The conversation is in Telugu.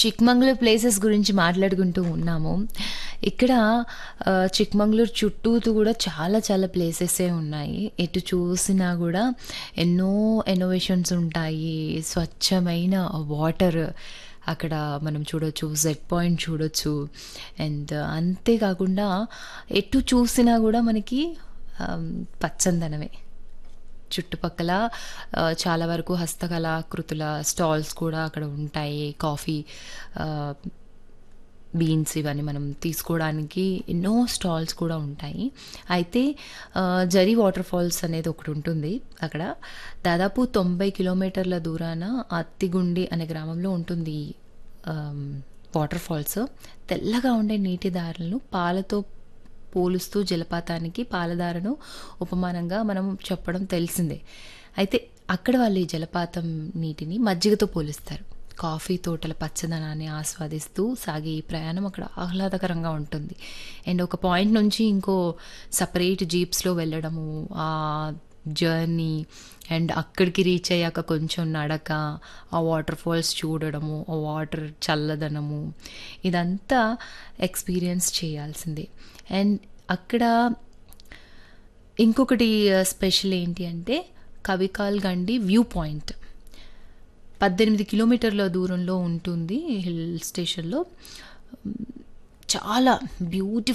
చిక్మంగళూరు ప్లేసెస్ గురించి మాట్లాడుకుంటూ ఉన్నాము ఇక్కడ ఆ, చిక్మంగళూరు చుట్టూతూ కూడా చాలా చాలా ప్లేసెసే ఉన్నాయి ఎటు చూసినా కూడా ఎన్నో ఎన్నోవేషన్స్ ఉంటాయి స్వచ్ఛమైన వాటర్ అక్కడ మనం చూడొచ్చు జెడ్ పాయింట్ చూడొచ్చు అండ్ అంతేకాకుండా ఎటు చూసినా కూడా మనకి ఆమ్, పచ్చందనమే చుట్టుపక్కల ఆ, చాలా వరకు హస్తకళాకృతుల స్టాల్స్ కూడా అక్కడ ఉంటాయి కాఫీ ఆ, బీన్స్ ఇవన్నీ మనం తీసుకోవడానికి ఎన్నో స్టాల్స్ కూడా ఉంటాయి అయితే ఆ, జరీ వాటర్ ఫాల్స్ అనేది ఒకటి ఉంటుంది అక్కడ దాదాపు తొంభై కిలోమీటర్ల దూరాన అత్తిగుండి అనే గ్రామంలో ఉంటుంది ఈ, ఆమ్, వాటర్ ఫాల్స్ తెల్లగా ఉండే నీటి దారులను పాలతో పోలుస్తూ జలపాతానికి పాలధారను ఉపమానంగా మనం చెప్పడం తెలిసిందే అయితే అక్కడ వాళ్ళు ఈ జలపాతం నీటిని మజ్జిగతో పోలుస్తారు కాఫీ తోటల పచ్చదనాన్ని ఆస్వాదిస్తూ సాగే ఈ ప్రయాణం అక్కడ ఆహ్లాదకరంగా ఉంటుంది అండ్ ఒక పాయింట్ నుంచి ఇంకో సపరేట్ జీప్స్లో వెళ్ళడము ఆ జర్నీ అండ్ అక్కడికి రీచ్ అయ్యాక కొంచెం నడక ఆ వాటర్ ఫాల్స్ చూడడము ఆ వాటర్ చల్లదనము ఇదంతా ఎక్స్పీరియన్స్ చేయాల్సిందే అండ్ అక్కడ ఇంకొకటి స్పెషల్ ఏంటి అంటే కవికాల్ గండి వ్యూ పాయింట్ పద్దెనిమిది కిలోమీటర్ల దూరంలో ఉంటుంది హిల్ స్టేషన్లో చాలా బ్యూటిఫుల్